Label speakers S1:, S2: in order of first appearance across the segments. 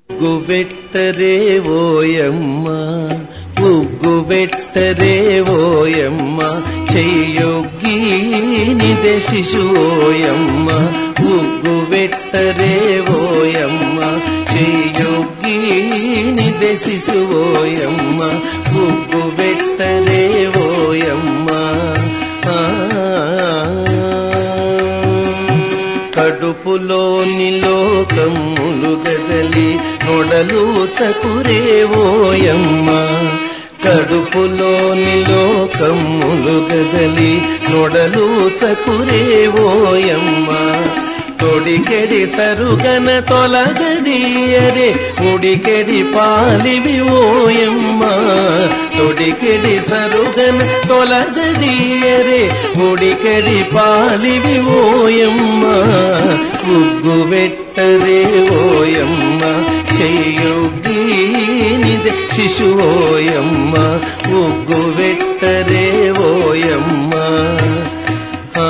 S1: ఉగ్గు వెట్టరే ఓయమ్మ ఉగ్గు వెట్టరే ఓయమ్మ చెయ్యొగ్గి నిదే శిశువోయమ్మ ఉగ్గు వెట్టరే ఓయమ్మ చెయ్యొగ్గి నిదే శిశువోయమ్మ ఉగ్గు వెట్టరే ఓయమ్మ ఆ కడుపులోని లోకములు గదలి నొడలు చకురేవోయమ్మ కడుపులోని లోకములు గదలి నొడలు చకురేవోయమ్మ తొడికెడి సరుగన తొలగదీయరే ఉడికెడి పాలివి ఓయమ్మ తొడికెడి సరుగన తొలగదీయరే ఉడికెడి పాలివి ఓయమ్మ ఉగ్గు వెట్టరే ఓయమ్మ చెయ్యొగ్గి నిదే శిశువోయమ్మ ఉగ్గు వెట్టరే ఓయమ్మ ఆ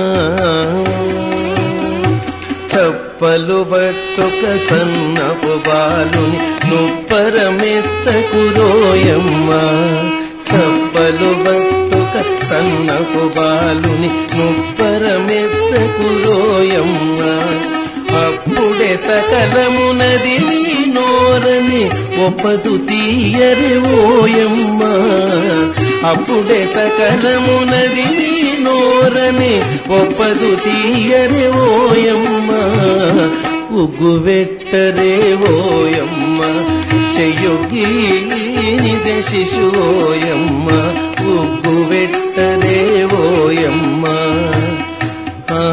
S1: చప్పలు పట్టుక సన్నపు బాలుని నుప్పరమెత్తకు రోయమ్మ చప్పలు పట్టుక సన్నపు బాలుని నుప్పరమెత్తకు రోయమ్మ అప్పుడే సకలమునది నీ నోరని ఒప్పదు తీయరి ఓయమ్మ అప్పుడే సకలమునది నీ నోరని ఒప్పదు తీయరి ఓయమ్మ ఉగ్గు వెట్టరే ఓయమ్మ చెయ్యొగ్గి నిదే శిశువోయమ్మ ఉగ్గు వెట్టరే ఓయమ్మ ఆ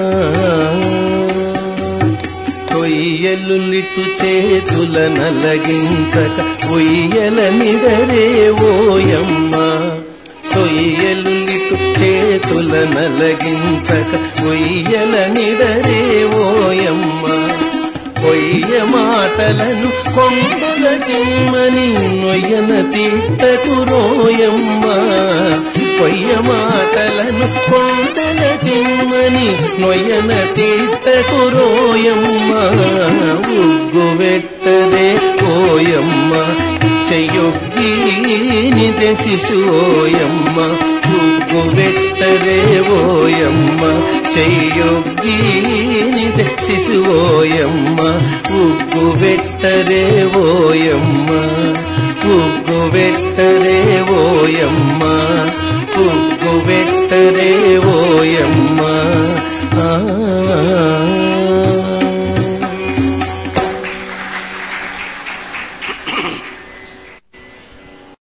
S1: కొయ్యలులిటు చేతుల నలగించక ఉయ్యల నిడరే ఓయమ్మ కొయ్యలులిటు చేతుల నలగించక ఉయ్యల నిడరే ఓయమ్మ కొయ్య మాటలను కొండల జిమ్మని నొయ్యన తిట్టకు రోయమ్మ కొయ్య మాటలను కొండల జిమ్మని నొయ్యన తిట్టకు రోయమ్మ ఉగ్గు వెట్టరే ఓయమ్మ చెయ్యొగ్గి నిదే శిశువోయమ్మ ఉగ్గు వెట్టరే ఓయమ్మ చెయ్యొగ్గి నిదే శిశువోయమ్మ ఉగ్గు వెట్టరే ఓయమ్మ ఉగ్గు వెట్టరే ఓయమ్మ